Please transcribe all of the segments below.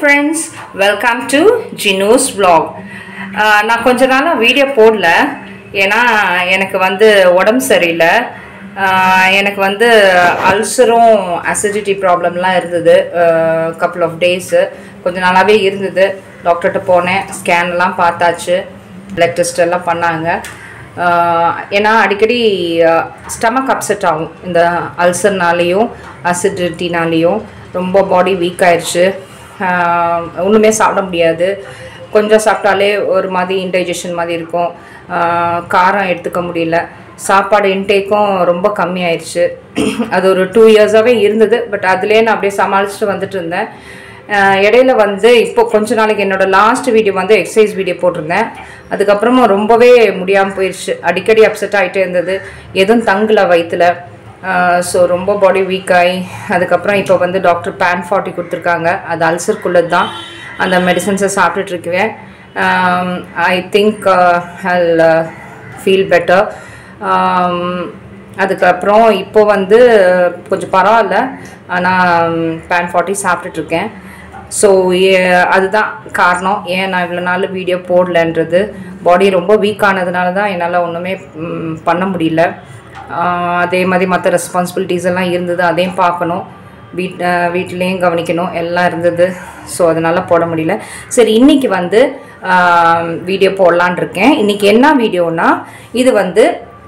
friends welcome to ஜினூஸ் vlog ah நான் கொஞ்ச நாளாக வீடியோ போடல ஏன்னா எனக்கு வந்து உடம்பு சரியில்லை ஆஹ் எனக்கு வந்து அல்சரும் அசிடிட்டி ப்ராப்ளம்லாம் இருந்தது கப்புள் ஆஃப் டேஸு கொஞ்ச நாளாகவே இருந்தது டாக்டர்கிட்ட போனேன் ஸ்கேன்லாம் பார்த்தாச்சு பிளட் டெஸ்ட் எல்லாம் பண்ணாங்க ஆஹ் ஏன்னா அடிக்கடி ஸ்டமக் அப்செட் ஆகும் இந்த அல்சர்னாலேயும் அசிடிட்டினாலேயும் ரொம்ப பாடி வீக் ஆயிடுச்சு ஆஹ் ஒன்றுமே சாப்பிட முடியாது கொஞ்சம் சாப்பிட்டாலே ஒரு மாதிரி இன்டைஜஷன் மாதிரி இருக்கும் ஆஹ் காரம் எடுத்துக்க முடியல சாப்பாடு இன்டேக்கும் ரொம்ப கம்மியாயிடுச்சு அது ஒரு டூ இயர்ஸாகவே இருந்தது பட் அதுலேயே நான் அப்படியே சமாளிச்சுட்டு வந்துட்டு இருந்தேன் ஆஹ் இடையில வந்து இப்போ கொஞ்ச நாளைக்கு என்னோட லாஸ்ட் வீடியோ வந்து எக்ஸசைஸ் வீடியோ போட்டிருந்தேன் அதுக்கப்புறமா ரொம்பவே முடியாமல் போயிடுச்சு அடிக்கடி அப்செட் ஆகிட்டே இருந்தது எதுவும் தங்கல வயிற்றுல ஸோ ரொம்ப பாடி வீக் ஆகி அதுக்கப்புறம் இப்போ வந்து டாக்டர் பேன் ஃபார்ட்டி கொடுத்துருக்காங்க அது அல்சருக்குள்ளது தான் அந்த மெடிசன்ஸை சாப்பிட்டுட்டு இருக்குவேன் I think I feel better அதுக்கப்புறம் இப்போ வந்து கொஞ்சம் பரவாயில்ல ஆனால் பேன் ஃபார்ட்டி சாப்பிட்டுட்ருக்கேன் ஸோ அதுதான் காரணம் ஏன் நான் இவ்வளோ நாள் வீடியோ போடலன்றது பாடி ரொம்ப வீக் ஆனதுனால தான் என்னால் ஒன்றுமே ம், பண்ண முடியல ஆஹ் அதே மாதிரி மற்ற ரெஸ்பான்சிபிலிட்டிஸ் எல்லாம் இருந்தது அதையும் பார்க்கணும் வீட் வீட்லேயும் கவனிக்கணும் எல்லாம் இருந்தது ஸோ அதனால் போட முடியல சரி இன்னைக்கு வந்து வீடியோ போடலான் இருக்கேன் இன்னைக்கு என்ன வீடியோனா இது வந்து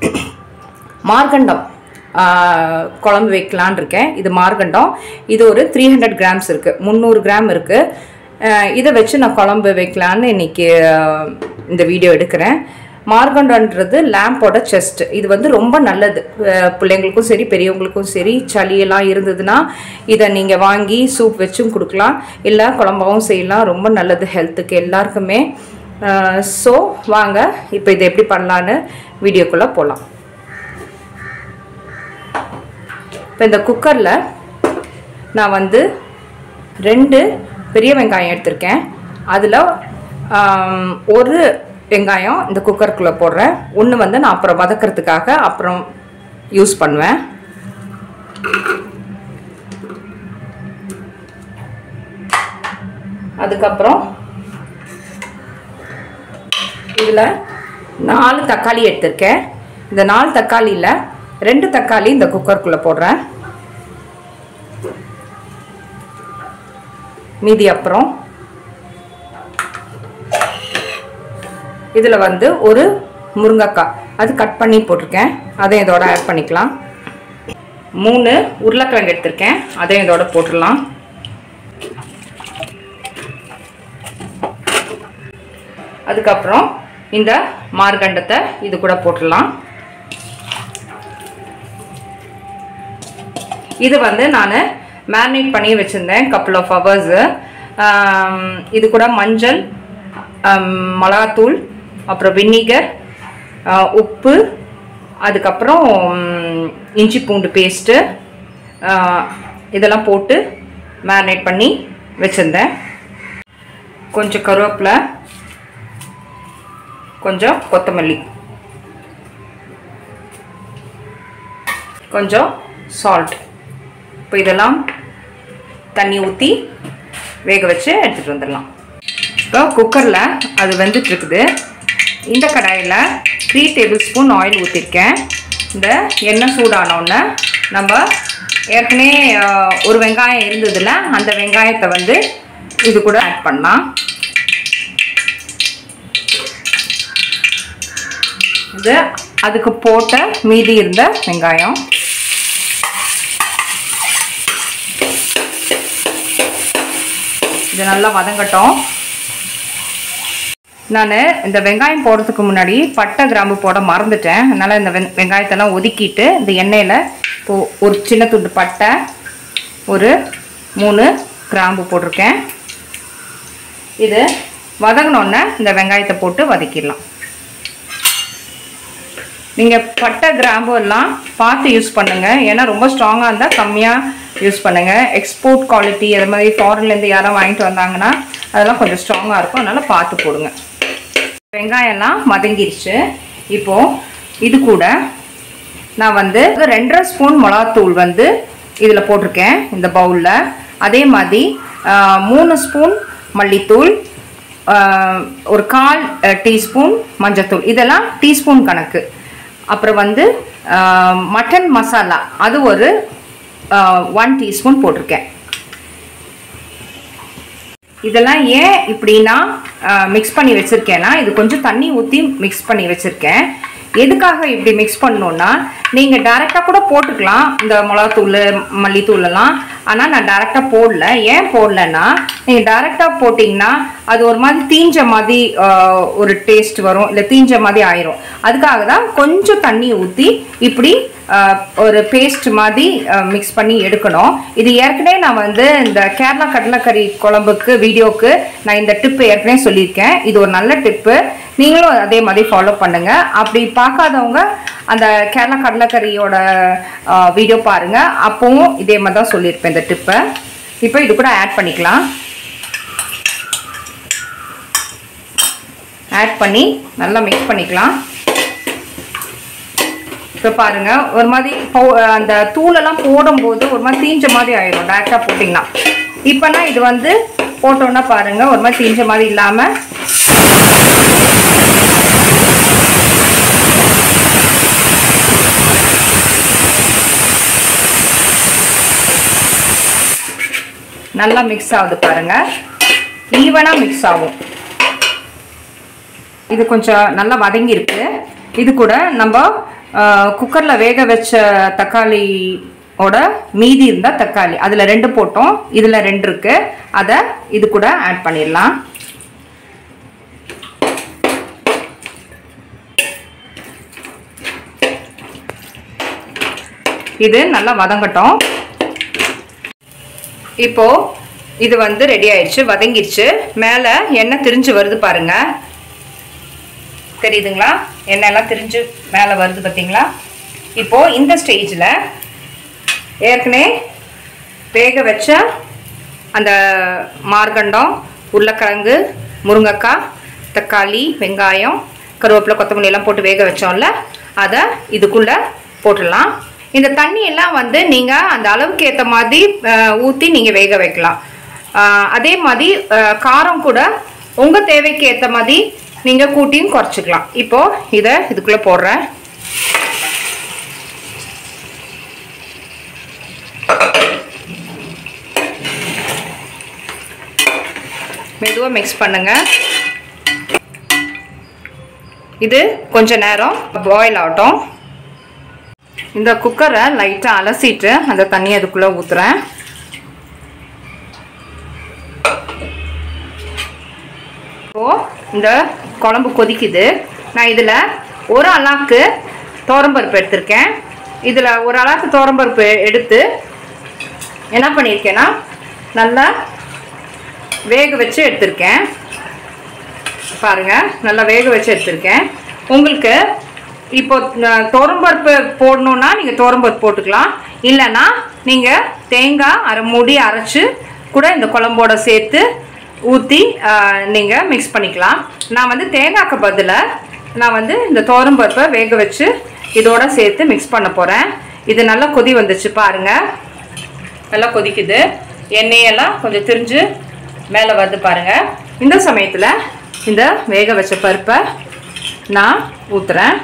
மார்கண்டம் ஆஹ் குழம்பு வைக்கலான் இருக்கேன் இது மார்கண்டம் இது ஒரு த்ரீ ஹண்ட்ரட் கிராம்ஸ் இருக்குது முந்நூறு கிராம் இருக்குது இதை வச்சு நான் குழம்பு வைக்கலான்னு இன்னைக்கு ஆஹ் இந்த வீடியோ எடுக்கிறேன் மார்கண்டன்றது லேம்போட செஸ்ட் இது வந்து ரொம்ப நல்லது அஹ் பிள்ளைங்களுக்கும் சரி பெரியவங்களுக்கும் சரி சளியெல்லாம் இருந்ததுன்னா இதை நீங்கள் வாங்கி சூப் வச்சும் கொடுக்கலாம் இல்லை குழம்பாவும் செய்யலாம் ரொம்ப நல்லது ஹெல்த்துக்கு எல்லாருக்குமே ஸோ வாங்க இப்போ இதை எப்படி பண்ணலான்னு வீடியோக்குள்ளே போகலாம் இப்போ இந்த குக்கரில் நான் வந்து ரெண்டு பெரிய வெங்காயம் எடுத்திருக்கேன் அதில் ஒரு வெங்காயம் இந்த குக்கருக்குள்ளே போடுறேன் ஒன்று வந்து நான் அப்புறம் வதக்கிறதுக்காக அப்புறம் யூஸ் பண்ணுவேன் அதுக்கப்புறம் இதில் நாலு தக்காளி எடுத்திருக்கேன் இந்த நாலு தக்காளியில் ரெண்டு தக்காளி இந்த குக்கருக்குள்ளே போடுறேன் மீதி அப்புறம் இதில் வந்து ஒரு முருங்கைக்காய் அது கட் பண்ணி போட்டிருக்கேன் அதையும் இதோட ஆட் பண்ணிக்கலாம் மூணு உருளைக்கிழங்கு எடுத்திருக்கேன் அதையும் இதோட போட்டுடலாம் அதுக்கப்புறம் இந்த மார்கண்டத்தை இது கூட போட்டுடலாம் இது வந்து நான் மேரினேட் பண்ணி வச்சுருந்தேன் கப்புள் ஆஃப் ஹவர்ஸு இது கூட மஞ்சள் ஆம், மிளகாத்தூள் அப்புறம் வினிகர் உப்பு அதுக்கப்புறம் ம், இஞ்சி பூண்டு பேஸ்ட்டு இதெல்லாம் போட்டு மேரினேட் பண்ணி வச்சுருந்தேன் கொஞ்சம் கருவேப்பிலை கொஞ்சம் கொத்தமல்லி கொஞ்சம் சால்ட் இப்போ இதெல்லாம் தண்ணி ஊற்றி வேக வச்சு எடுத்துகிட்டு வந்துடலாம் இப்போ குக்கரில் அது வெந்துட்டு இருக்குது இந்த கடாயில் த்ரீ டேபிள் ஸ்பூன் ஆயில் ஊற்றிருக்கேன் இந்த எண்ணெய் சூடானோடனே நம்ம ஏற்கனவே அஹ், ஒரு வெங்காயம் இருந்ததில்ல அந்த வெங்காயத்தை வந்து இது கூட ஆட் பண்ணலாம் இது அதுக்கு போட்ட மீதி இருந்த வெங்காயம் இது நல்லா வதங்கட்டும் நான் இந்த வெங்காயம் போடுறதுக்கு முன்னாடி பட்டை கிராம்பு போட மறந்துட்டேன் அதனால் இந்த வெங் வெங்காயத்தெல்லாம் ஒதுக்கிட்டு இந்த எண்ணெயில் இப்போ ஒரு சின்ன துண்டு பட்டை ஒரு மூணு கிராம்பு போட்டிருக்கேன் இது வதங்கினோடனே இந்த வெங்காயத்தை போட்டு வதக்கிடலாம் நீங்கள் பட்டை கிராம்பு எல்லாம் பார்த்து யூஸ் பண்ணுங்கள் ஏன்னா ரொம்ப ஸ்ட்ராங்காக இருந்தால் கம்மியாக யூஸ் பண்ணுங்கள் எக்ஸ்போர்ட் குவாலிட்டி அது மாதிரி ஃபாரின்லேருந்து யாரும் வாங்கிட்டு வந்தாங்கன்னா அதெல்லாம் கொஞ்சம் ஸ்ட்ராங்காக இருக்கும் அதனால் பார்த்து போடுங்க வெங்காயம்லாம் மதங்கிருச்சு இப்போது இது கூட நான் வந்து ரெண்டரை ஸ்பூன் மிளகாத்தூள் வந்து இதில் போட்டிருக்கேன் இந்த பவுலில் அதே மாதிரி ஆஹ், மூணு ஸ்பூன் மல்லித்தூள் ஆஹ், ஒரு கால் டீஸ்பூன் மஞ்சத்தூள் இதெல்லாம் டீஸ்பூன் கணக்கு அப்புறம் வந்து ஆஹ், மட்டன் மசாலா அது ஒரு ஒன் டீஸ்பூன் போட்டிருக்கேன் இதெல்லாம் ஏன் இப்படின்னா மிக்ஸ் பண்ணி வச்சுருக்கேன்னா இது கொஞ்சம் தண்ணி ஊற்றி மிக்ஸ் பண்ணி வச்சுருக்கேன் எதுக்காக இப்படி மிக்ஸ் பண்ணணுன்னா நீங்கள் டேரெக்டாக கூட போட்டுக்கலாம் இந்த மிளகாத்தூள் மல்லித்தூள் எல்லாம் ஆனால் நான் டேரெக்டாக போடல ஏன் போடலன்னா நீங்கள் டேரெக்டாக போட்டிங்கன்னா அது ஒரு மாதிரி தீஞ்ச மாதிரி ஆஹ், ஒரு டேஸ்ட் வரும் இல்லை தீஞ்ச மாதிரி ஆயிரும் அதுக்காக தான் கொஞ்சம் தண்ணி ஊற்றி இப்படி ஆஹ், ஒரு பேஸ்ட் மாதிரி மிக்ஸ் பண்ணி எடுக்கணும் இது ஏற்கனவே நான் வந்து இந்த கேரளா கடலைக்கறி குழம்புக்கு வீடியோக்கு நான் இந்த டிப்பு ஏற்கனவே சொல்லியிருக்கேன் இது ஒரு நல்ல டிப்பு நீங்களும் அதே மாதிரி ஃபாலோ பண்ணுங்க அப்படி பார்க்காதவங்க அந்த கேரளா கடலைக்கறியோட வீடியோ பாருங்க அப்பவும் இதே மாதிரி தான் சொல்லியிருப்பேன் இந்த டிப்பை இப்போ இது கூட ஆட் பண்ணிக்கலாம் ஆட் பண்ணி நல்லா மிக்ஸ் பண்ணிக்கலாம் இப்போ பாருங்க ஒரு மாதிரி பவு- அந்த தூளெல்லாம் போடும்போது ஒரு மாதிரி தீஞ்ச மாதிரி ஆயிடும் டேரெக்டாக போட்டிங்கன்னா இப்போனா இது வந்து போட்டோன்னா பாருங்க ஒரு மாதிரி தீஞ்ச மாதிரி இல்லாமல் நல்லா மிக்ஸ் ஆகுது பாருங்க ஈவனாக மிக்ஸ் ஆகும் இது கொஞ்சம் நல்லா வதங்கியிருக்கு இது கூட நம்ம குக்கரில் வேக வச்ச தக்காளியோட மீதி இருந்தால் தக்காளி அதில் ரெண்டு போட்டோம் இதில் ரெண்டு இருக்கு அதை இது கூட ஆட் பண்ணிடலாம் இது நல்லா வதங்கட்டும் இப்போ இது வந்து ரெடி ஆயிடுச்சு வதங்கிடுச்சு மேலே எண்ணெய் திரிஞ்சு வருது பாருங்க தெரியுதுங்களா எண்ணெய் எல்லாம் திரிஞ்சு மேலே வருது பார்த்தீங்களா இப்போ இந்த ஸ்டேஜில் ஏற்கனவே வேக வச்ச அந்த மார்கண்டம் உருளைக்கிழங்கு முருங்கைக்காய் தக்காளி வெங்காயம் கருவேப்பிலை கொத்தமல்லி எல்லாம் போட்டு வேக வச்சோம்ல அதை இதுக்குள்ளே போட்டுடலாம் இந்த தண்ணி எல்லாம் வந்து நீங்கள் அந்த அளவுக்கு ஏற்ற மாதிரி ஊற்றி நீங்கள் வேக வைக்கலாம் ஆஹ் அதே மாதிரி ஆஹ் காரம் கூட உங்கள் தேவைக்கு ஏற்ற மாதிரி நீங்கள் கூட்டியும் குறைச்சிக்கலாம் இப்போது இதை இதுக்குள்ளே போடுறேன் மெதுவாக மிக்ஸ் பண்ணுங்க இது கொஞ்ச நேரம் பாயில் ஆகட்டும் இந்த குக்கரை லைட்டாக அலசிட்டு அந்த தண்ணியை அதுக்குள்ளே ஊற்றுறேன் இப்போது இந்த குழம்பு கொதிக்குது நான் இதில் ஒரு அலாக்கு தோரம்பருப்பு எடுத்திருக்கேன் இதில் ஒரு அலாக்கு தோரம்பருப்பு எடுத்து என்ன பண்ணியிருக்கேன்னா நல்லா வேக வச்சு எடுத்திருக்கேன் பாருங்க நல்லா வேக வச்சு எடுத்திருக்கேன் உங்களுக்கு இப்போ ந- துவரம்பருப்பு போடணுன்னா நீங்கள் துவரம்பருப்பு போட்டுக்கலாம் இல்லைன்னா நீங்கள் தேங்காய் அரை மூடி அரைச்சு கூட இந்த குழம்போட சேர்த்து ஊற்றி நீங்கள் மிக்ஸ் பண்ணிக்கலாம் நான் வந்து தேங்காய்க்கு பதிலாக நான் வந்து இந்த துவரம்பருப்பை வேக வச்சு இதோட சேர்த்து மிக்ஸ் பண்ண போகிறேன் இது நல்லா கொதி வந்துச்சு பாருங்கள் நல்லா கொதிக்குது எண்ணெயெல்லாம் கொஞ்சம் திரிஞ்சு மேலே வருது பாருங்க இந்த சமயத்தில் இந்த வேக வச்ச பருப்பை நான் ஊற்றுறேன்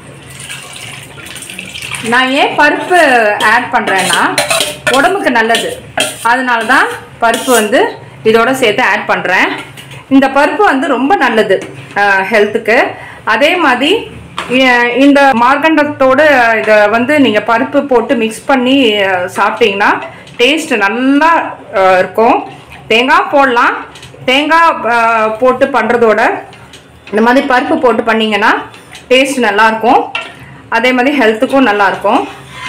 நான் ஏன் பருப்பு ஆட் பண்ணுறேன்னா உடம்புக்கு நல்லது அதனால தான் பருப்பு வந்து இதோட சேர்த்து ஆட் பண்ணுறேன் இந்த பருப்பு வந்து ரொம்ப நல்லது ஹெல்த்துக்கு அதே மாதிரி இ- இந்த மார்கண்டத்தோட இதை வந்து நீங்கள் பருப்பு போட்டு மிக்ஸ் பண்ணி அஹ், சாப்பிட்டீங்கன்னா டேஸ்ட் நல்லா அஹ், இருக்கும் தேங்காய் போடலாம் தேங்காய் அஹ், போட்டு பண்ணுறதோட இந்த மாதிரி பருப்பு போட்டு பண்ணிங்கன்னா டேஸ்ட் நல்லாயிருக்கும் அதே மாதிரி ஹெல்த்துக்கும் நல்லாயிருக்கும்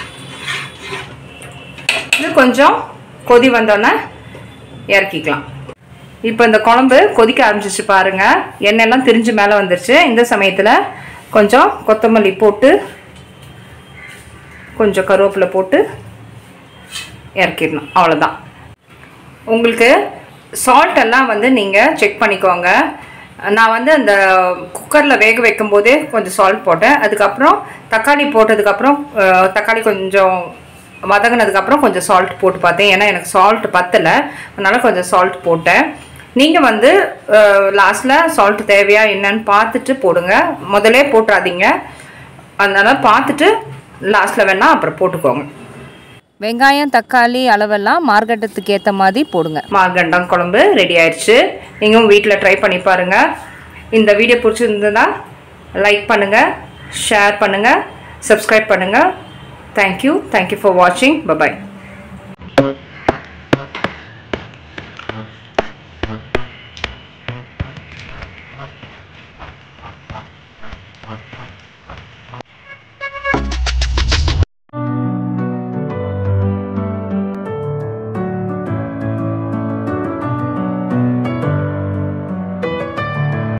இது கொஞ்சம் கொதி வந்தோடனே இறக்கிக்கலாம் இப்போ இந்த குழம்பு கொதிக்க ஆரம்பிச்சிச்சு பாருங்க எண்ணெயெல்லாம் திரிஞ்சு மேலே வந்துருச்சு இந்த சமயத்தில் கொஞ்சம் கொத்தமல்லி போட்டு கொஞ்சம் கருவேப்பிலை போட்டு இறக்கிடணும் அவ்வளோதான் உங்களுக்கு சால்ட் எல்லாம் வந்து நீங்கள் செக் பண்ணிக்கோங்க நான் வந்து அந்த குக்கரில் வேக வைக்கும் போதே கொஞ்சம் சால்ட் போட்டேன் அதுக்கப்புறம் தக்காளி போட்டதுக்கப்புறம் அஹ், தக்காளி கொஞ்சம் வதங்கினதுக்கப்புறம் கொஞ்சம் சால்ட் போட்டு பார்த்தேன் ஏன்னா எனக்கு சால்ட் பத்தலை அதனால் கொஞ்சம் சால்ட் போட்டேன் நீங்கள் வந்து லாஸ்ட்டில் சால்ட் தேவையா என்னன்னு பார்த்துட்டு போடுங்க முதலே போட்டுறாதீங்க அதனால் பார்த்துட்டு லாஸ்ட்டில் வேணால் அப்புறம் போட்டுக்கோங்க வெங்காயம் தக்காளி அளவெல்லாம் மார்க்கெட்டத்துக்கு ஏற்ற மாதிரி போடுங்க மார்கண்டம் குழம்பு ரெடி ஆயிடுச்சு நீங்களும் வீட்டில் ட்ரை பண்ணி பாருங்கள் இந்த வீடியோ பிடிச்சிருந்ததுன்னா லைக் பண்ணுங்கள் ஷேர் பண்ணுங்கள் சப்ஸ்கிரைப் பண்ணுங்கள் தேங்க்யூ தேங்க்யூ ஃபார் வாட்சிங் பபாய்